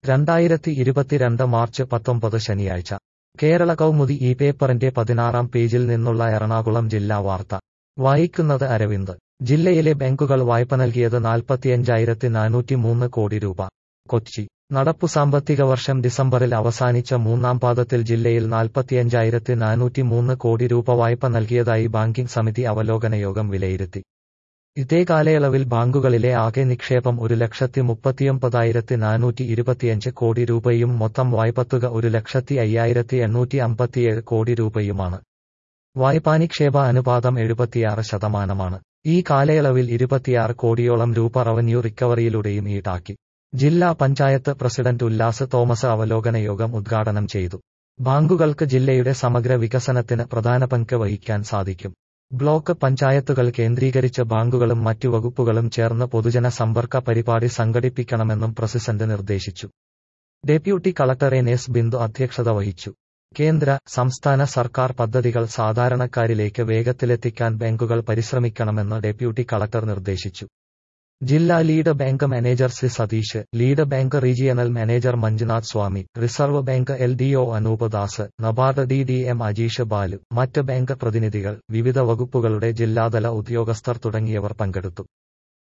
രണ്ടായിരത്തി ഇരുപത്തിരണ്ട് മാർച്ച് പത്തൊമ്പത് ശനിയാഴ്ച കേരള കൗമുദി ഈ പേപ്പറിന്റെ പതിനാറാം പേജിൽ നിന്നുള്ള എറണാകുളം ജില്ലാ വാർത്ത വായിക്കുന്നത് അരവിന്ദ് ജില്ലയിലെ ബാങ്കുകൾ വായ്പ നൽകിയത് നാൽപ്പത്തിയഞ്ചായിരത്തി നാനൂറ്റി മൂന്ന് കോടി രൂപ കൊച്ചി നടപ്പു സാമ്പത്തിക വർഷം ഡിസംബറിൽ അവസാനിച്ച മൂന്നാം പാദത്തിൽ ജില്ലയിൽ നാൽപ്പത്തിയഞ്ചായിരത്തി നാനൂറ്റി മൂന്ന് കോടി രൂപ വായ്പ നൽകിയതായി ബാങ്കിംഗ് സമിതി അവലോകന യോഗം വിലയിരുത്തി ഇതേ കാലയളവിൽ ബാങ്കുകളിലെ ആകെ നിക്ഷേപം ഒരു ലക്ഷത്തി മുപ്പത്തിയൊമ്പതായിരത്തി നാനൂറ്റി ഇരുപത്തിയഞ്ച് കോടി രൂപയും മൊത്തം വായ്പത്തുക ഒരു ലക്ഷത്തി അയ്യായിരത്തി എണ്ണൂറ്റി അമ്പത്തിയേഴ് കോടി രൂപയുമാണ് വായ്പാനിക്ഷേപ അനുപാതം എഴുപത്തിയാറ് ശതമാനമാണ് ഈ കാലയളവിൽ ഇരുപത്തിയാറ് കോടിയോളം രൂപ റവന്യൂ റിക്കവറിയിലൂടെയും ഈടാക്കി ജില്ലാ പഞ്ചായത്ത് പ്രസിഡന്റ് ഉല്ലാസ് തോമസ് അവലോകന യോഗം ഉദ്ഘാടനം ചെയ്തു ബാങ്കുകൾക്ക് ജില്ലയുടെ സമഗ്ര വികസനത്തിന് പ്രധാന പങ്ക് വഹിക്കാൻ സാധിക്കും ബ്ലോക്ക് പഞ്ചായത്തുകൾ കേന്ദ്രീകരിച്ച് ബാങ്കുകളും മറ്റു വകുപ്പുകളും ചേർന്ന് പൊതുജന സമ്പർക്ക പരിപാടി സംഘടിപ്പിക്കണമെന്നും പ്രസിഡന്റ് നിർദ്ദേശിച്ചു deputy collector N S Bindu അധ്യക്ഷത വഹിച്ചു കേന്ദ്ര സംസ്ഥാന സർക്കാർ പദ്ധതികൾ സാധാരണക്കാരിലേക്ക് വേഗത്തിലെത്തിക്കാൻ ബാങ്കുകൾ പരിശ്രമിക്കണമെന്ന് ഡെപ്യൂട്ടി കളക്ടർ നിർദ്ദേശിച്ചു ജില്ലാ lead bank manager C Satheesh lead bank regional manager Manjunath Swamy reserve bank L D O Anoop Das NABARD D D M Ajeesh Balu മറ്റ് ബാങ്ക് പ്രതിനിധികൾ വിവിധ വകുപ്പുകളുടെ ജില്ലാതല ഉദ്യോഗസ്ഥർ തുടങ്ങിയവർ പങ്കെടുത്തു